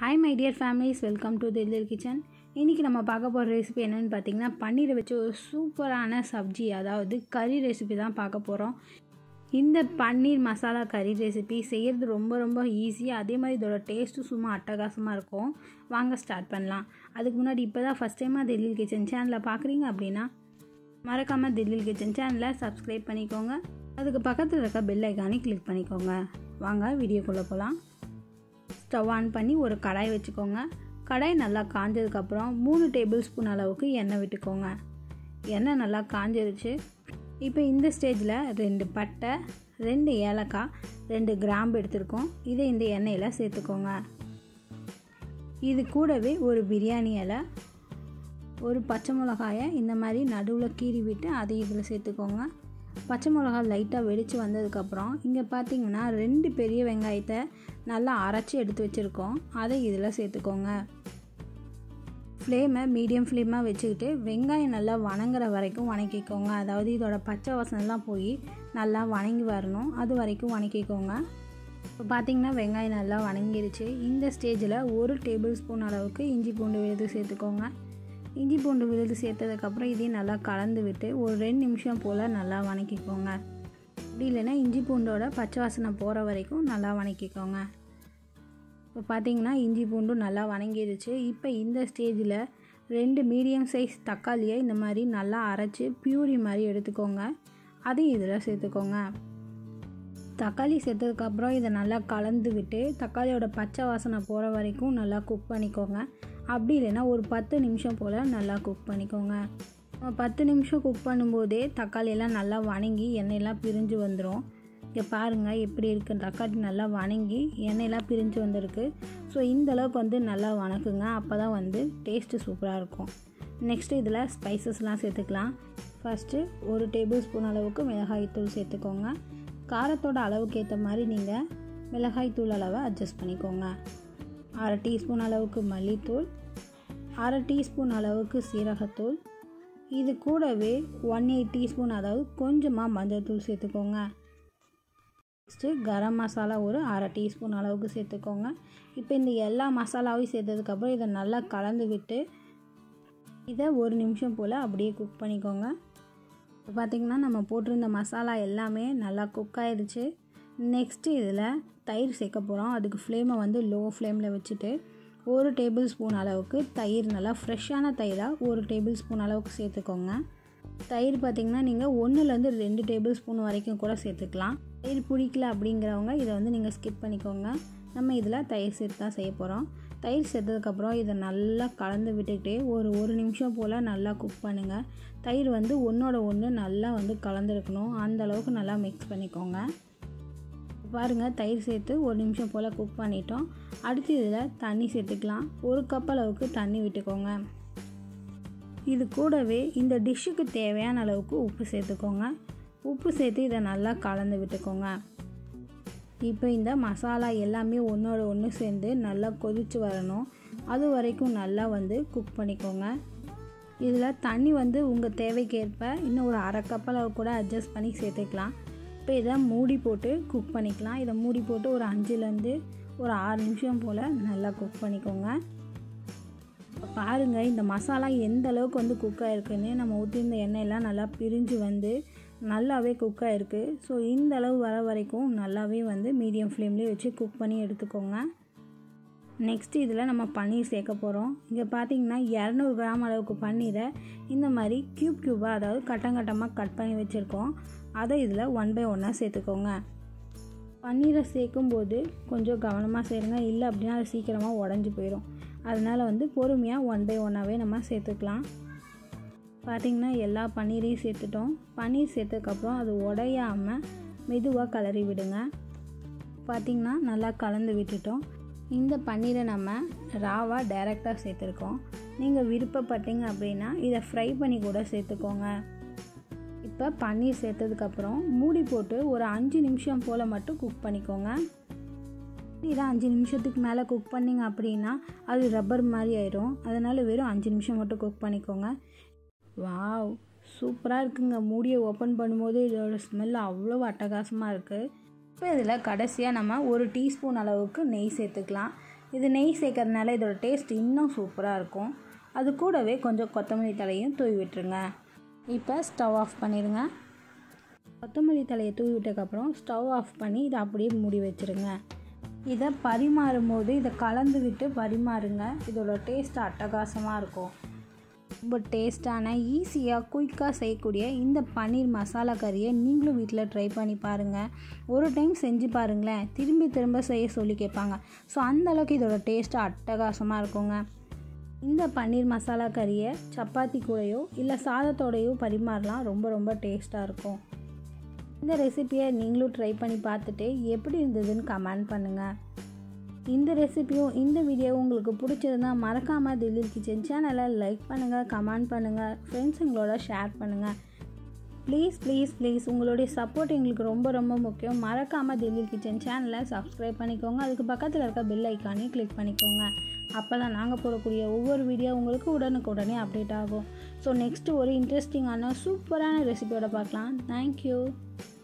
hi my dear families welcome to தில்லில் kitchen இன்றைக்கி நம்ம பார்க்க போகிற ரெசிபி என்னென்னு பார்த்தீங்கன்னா பன்னீரை வச்சு ஒரு சூப்பரான சப்ஜி அதாவது கறி ரெசிபி தான் பார்க்க போகிறோம் இந்த பன்னீர் மசாலா கறி ரெசிபி செய்கிறது ரொம்ப ரொம்ப ஈஸி அதே மாதிரி இதோட டேஸ்ட்டும் சும்மா அட்டகாசமாக இருக்கும் வாங்க ஸ்டார்ட் பண்ணலாம் அதுக்கு முன்னாடி இப்போ தான் ஃபஸ்ட் டைமாக தில்லில் கிச்சன் சேனலை பார்க்குறீங்க அப்படின்னா மறக்காமல் தில்லில் கிச்சன் சேனலை சப்ஸ்கிரைப் பண்ணிக்கோங்க அதுக்கு பக்கத்தில் இருக்க பெல் ஐக்கானே கிளிக் பண்ணிக்கோங்க வாங்க வீடியோக்குள்ளே போகலாம் ஸ்டவ் ஆன் பண்ணி ஒரு கடாய் வச்சுக்கோங்க கடாய் நல்லா காஞ்சதுக்கப்புறம் மூணு டேபிள் ஸ்பூன் அளவுக்கு எண்ணெய் விட்டுக்கோங்க எண்ணெய் நல்லா காஞ்சிருச்சு இப்போ இந்த ஸ்டேஜில் ரெண்டு பட்டை ரெண்டு ஏலக்காய் ரெண்டு கிராம்பு எடுத்துருக்கோம் இதை இந்த எண்ணெயில் சேர்த்துக்கோங்க இது கூடவே ஒரு பிரியாணி இலை ஒரு பச்சை மிளகாயை இந்த மாதிரி நடுவில் கீறி விட்டு அதை இதில் சேர்த்துக்கோங்க பச்சை மிளகாய் லைட்டாக வெடித்து வந்ததுக்கப்புறம் இங்கே பார்த்தீங்கன்னா ரெண்டு பெரிய வெங்காயத்தை நல்லா அரைச்சி எடுத்து வச்சுருக்கோம் அதை இதில் சேர்த்துக்கோங்க ஃப்ளேமை மீடியம் ஃப்ளேமாக வச்சுக்கிட்டு வெங்காயம் நல்லா வணங்குற வரைக்கும் வணக்கிக்கோங்க அதாவது இதோட பச்சை வாசனைலாம் போய் நல்லா வணங்கி வரணும் அது வரைக்கும் வணக்கிக்கோங்க இப்போ பார்த்தீங்கன்னா வெங்காயம் நல்லா வணங்கிருச்சு இந்த ஸ்டேஜில் ஒரு டேபிள் ஸ்பூன் அளவுக்கு இஞ்சி பூண்டு விழுது சேர்த்துக்கோங்க இஞ்சி பூண்டு விழுது சேர்த்ததுக்கப்புறம் இதையும் நல்லா கலந்து விட்டு ஒரு ரெண்டு நிமிஷம் போல் நல்லா வணக்கிக்கோங்க அப்படி இல்லைன்னா இஞ்சி பூண்டோட பச்சை வாசனை போகிற வரைக்கும் நல்லா வணக்கிக்கோங்க இப்போ பார்த்தீங்கன்னா இஞ்சி பூண்டும் நல்லா வணங்கிடுச்சு இப்போ இந்த ஸ்டேஜில் ரெண்டு மீடியம் சைஸ் தக்காளியை இந்த மாதிரி நல்லா அரைச்சி பியூரி மாதிரி எடுத்துக்கோங்க அதையும் இதில் சேர்த்துக்கோங்க தக்காளி சேர்த்ததுக்கப்புறம் இதை நல்லா கலந்து விட்டு தக்காளியோட பச்சை வாசனை போகிற வரைக்கும் நல்லா குக் பண்ணிக்கோங்க அப்படி இல்லைன்னா ஒரு பத்து நிமிஷம் போல் நல்லா குக் பண்ணிக்கோங்க பத்து நிமிஷம் குக் பண்ணும்போதே தக்காளியெல்லாம் நல்லா வணங்கி எண்ணெயெல்லாம் பிரிஞ்சு வந்துடும் இங்கே பாருங்கள் எப்படி இருக்குது தக்காளி நல்லா வணங்கி எண்ணெயெல்லாம் பிரிஞ்சு வந்திருக்கு ஸோ இந்த அளவுக்கு வந்து நல்லா வணக்குங்க அப்போ தான் வந்து டேஸ்ட்டு சூப்பராக இருக்கும் நெக்ஸ்ட்டு இதில் ஸ்பைசஸ்லாம் சேர்த்துக்கலாம் ஃபஸ்ட்டு ஒரு டேபிள் ஸ்பூன் அளவுக்கு மிளகாய்த்தூள் சேர்த்துக்கோங்க காரத்தோட அளவுக்கு ஏற்ற மாதிரி நீங்கள் மிளகாய்த்தூள் அளவை அட்ஜஸ்ட் பண்ணிக்கோங்க அரை டீஸ்பூன் அளவுக்கு மல்லித்தூள் அரை டீஸ்பூன் அளவுக்கு சீரகத்தூள் இது கூடவே ஒன் எயிட் டீஸ்பூன் அதாவது கொஞ்சமாக மஞ்சள் தூள் சேர்த்துக்கோங்க நெக்ஸ்ட்டு கரம் மசாலா ஒரு அரை டீஸ்பூன் அளவுக்கு சேர்த்துக்கோங்க இப்போ இந்த எல்லா மசாலாவையும் சேர்த்ததுக்கப்புறம் இதை நல்லா கலந்து விட்டு இதை ஒரு நிமிஷம் போல் அப்படியே குக் பண்ணிக்கோங்க இப்போ பார்த்திங்கன்னா நம்ம போட்டிருந்த மசாலா எல்லாமே நல்லா குக் ஆயிடுச்சு நெக்ஸ்ட்டு இதில் தயிர் சேர்க்க போகிறோம் அதுக்கு ஃப்ளேமை வந்து லோ ஃப்ளேமில் வச்சுட்டு ஒரு டேபிள் ஸ்பூன் அளவுக்கு தயிர் நல்லா ஃப்ரெஷ்ஷான தயிராக ஒரு டேபிள் ஸ்பூன் அளவுக்கு சேர்த்துக்கோங்க தயிர் பார்த்திங்கன்னா நீங்கள் ஒன்றுலேருந்து ரெண்டு டேபிள் ஸ்பூன் வரைக்கும் கூட சேர்த்துக்கலாம் தயிர் பிடிக்கல அப்படிங்கிறவங்க இதை வந்து நீங்கள் ஸ்கிப் பண்ணிக்கோங்க நம்ம இதில் தயிர் சேர்த்து தான் செய்ய போகிறோம் தயிர் சேர்த்ததுக்கப்புறம் இதை நல்லா கலந்து விட்டுக்கிட்டே ஒரு ஒரு நிமிஷம் போல் நல்லா குக் பண்ணுங்கள் தயிர் வந்து ஒன்றோட ஒன்று நல்லா வந்து கலந்துருக்கணும் அந்த அளவுக்கு நல்லா மிக்ஸ் பண்ணிக்கோங்க பாருங்கள் தயிர் சேர்த்து ஒரு நிமிஷம் போல் குக் பண்ணிட்டோம் அடுத்து இதில் தண்ணி சேர்த்துக்கலாம் ஒரு கப் அளவுக்கு தண்ணி விட்டுக்கோங்க இது கூடவே இந்த டிஷ்ஷுக்கு தேவையான அளவுக்கு உப்பு சேர்த்துக்கோங்க உப்பு சேர்த்து இதை நல்லா கலந்து விட்டுக்கோங்க இப்போ இந்த மசாலா எல்லாமே ஒன்றோட ஒன்று சேர்ந்து நல்லா கொதித்து வரணும் அது வரைக்கும் நல்லா வந்து குக் பண்ணிக்கோங்க இதில் தண்ணி வந்து உங்கள் தேவைக்கேற்ப இன்னும் ஒரு அரை கப் அளவு கூட அட்ஜஸ்ட் பண்ணி சேர்த்துக்கலாம் இப்போ இதை மூடி போட்டு குக் பண்ணிக்கலாம் இதை மூடி போட்டு ஒரு அஞ்சுலேருந்து ஒரு ஆறு நிமிஷம் போல் நல்லா குக் பண்ணிக்கோங்க பாருங்கள் இந்த மசாலா எந்த அளவுக்கு வந்து குக் ஆகிருக்குன்னு நம்ம ஊற்றிருந்த எண்ணெயெல்லாம் நல்லா பிரிஞ்சு வந்து நல்லாவே குக் ஆகிருக்கு ஸோ இந்த அளவு வர வரைக்கும் நல்லாவே வந்து மீடியம் ஃப்ளேம்லேயே வச்சு குக் பண்ணி எடுத்துக்கோங்க நெக்ஸ்ட் இதில் நம்ம பன்னீர் சேர்க்க போகிறோம் இங்கே பார்த்தீங்கன்னா இரநூறு கிராம் அளவுக்கு பன்னீரை இந்த மாதிரி க்யூப் க்யூபாக அதாவது கட்டங்கட்டமாக கட் பண்ணி வச்சுருக்கோம் அதை இதில் ஒன் பை ஒன்னாக சேர்த்துக்கோங்க பன்னீரை சேர்க்கும்போது கொஞ்சம் கவனமாக சேருங்க இல்லை அப்படின்னா அது சீக்கிரமாக உடஞ்சி போயிடும் அதனால் வந்து பொறுமையாக ஒன் பை ஒன்னாகவே நம்ம சேர்த்துக்கலாம் பார்த்திங்கன்னா எல்லா பன்னீரையும் சேர்த்துட்டோம் பன்னீர் சேர்த்ததுக்கப்புறம் அது உடையாமல் மெதுவாக கலரி விடுங்க பார்த்திங்கன்னா நல்லா கலந்து விட்டுட்டோம் இந்த பன்னீரை நம்ம ராவாக டைரெக்டாக சேர்த்துருக்கோம் நீங்கள் விருப்பப்பட்டீங்க அப்படின்னா இதை ஃப்ரை பண்ணி கூட சேர்த்துக்கோங்க இப்போ பன்னீர் சேர்த்ததுக்கப்புறம் மூடி போட்டு ஒரு அஞ்சு நிமிஷம் போல் மட்டும் குக் பண்ணிக்கோங்க இதை அஞ்சு நிமிஷத்துக்கு மேலே குக் பண்ணிங்க அப்படின்னா அது ரப்பர் மாதிரி ஆயிரும் அதனால் வெறும் அஞ்சு நிமிஷம் மட்டும் குக் பண்ணிக்கோங்க வாவ் சூப்பராக இருக்குங்க மூடியை ஓப்பன் பண்ணும்போது இதோட ஸ்மெல் அவ்வளோ அட்டகாசமாக இருக்குது இப்போ இதில் கடைசியாக நம்ம ஒரு டீஸ்பூன் அளவுக்கு நெய் சேர்த்துக்கலாம் இது நெய் சேர்க்கறதுனால இதோட டேஸ்ட் இன்னும் சூப்பராக இருக்கும் அது கூடவே கொஞ்சம் கொத்தமல்லி தலையும் தூவி விட்டுருங்க இப்போ ஸ்டவ் ஆஃப் பண்ணிடுங்க கொத்தமல்லி தலையை தூவி விட்டதுக்கப்புறம் ஸ்டவ் ஆஃப் பண்ணி இதை அப்படியே மூடி வச்சுருங்க இதை பரிமாறும் போது இதை கலந்து விட்டு பரிமாறுங்க இதோட டேஸ்ட் அட்டகாசமாக இருக்கும் ரொம்ப டேஸ்டான ஈஸியாக குயிக்காக செய்யக்கூடிய இந்த பன்னீர் மசாலா கறியை நீங்களும் வீட்டில் ட்ரை பண்ணி பாருங்கள் ஒரு டைம் செஞ்சு பாருங்களேன் திரும்பி திரும்ப செய்ய சொல்லி கேட்பாங்க ஸோ அந்தளவுக்கு இதோட டேஸ்ட்டு அட்டகாசமாக இருக்குங்க இந்த பன்னீர் மசாலா கறியை சப்பாத்தி கூடயோ இல்லை சாதத்தோடையோ பரிமாறலாம் ரொம்ப ரொம்ப டேஸ்ட்டாக இருக்கும் இந்த ரெசிப்பியை நீங்களும் ட்ரை பண்ணி பார்த்துட்டு எப்படி இருந்ததுன்னு கமெண்ட் பண்ணுங்கள் இந்த ரெசிபியும் இந்த வீடியோ உங்களுக்கு பிடிச்சிருந்தா மறக்காமல் தில்லில் கிச்சன் சேனலை லைக் பண்ணுங்கள் கமெண்ட் பண்ணுங்கள் ஃப்ரெண்ட்ஸுங்களோட ஷேர் பண்ணுங்கள் ப்ளீஸ் ப்ளீஸ் ப்ளீஸ் உங்களுடைய சப்போர்ட் எங்களுக்கு ரொம்ப ரொம்ப முக்கியம் மறக்காமல் தில்லில் கிச்சன் சேனலை சப்ஸ்கிரைப் பண்ணிக்கோங்க அதுக்கு பக்கத்தில் இருக்க பெல் ஐக்கானையும் கிளிக் பண்ணிக்கோங்க அப்போ தான் நாங்கள் போடக்கூடிய ஒவ்வொரு வீடியோ உங்களுக்கு உடனுக்குடனே அப்டேட் ஆகும் ஸோ நெக்ஸ்ட்டு ஒரு இன்ட்ரெஸ்டிங்கான சூப்பரான ரெசிபியோட பார்க்கலாம் தேங்க்யூ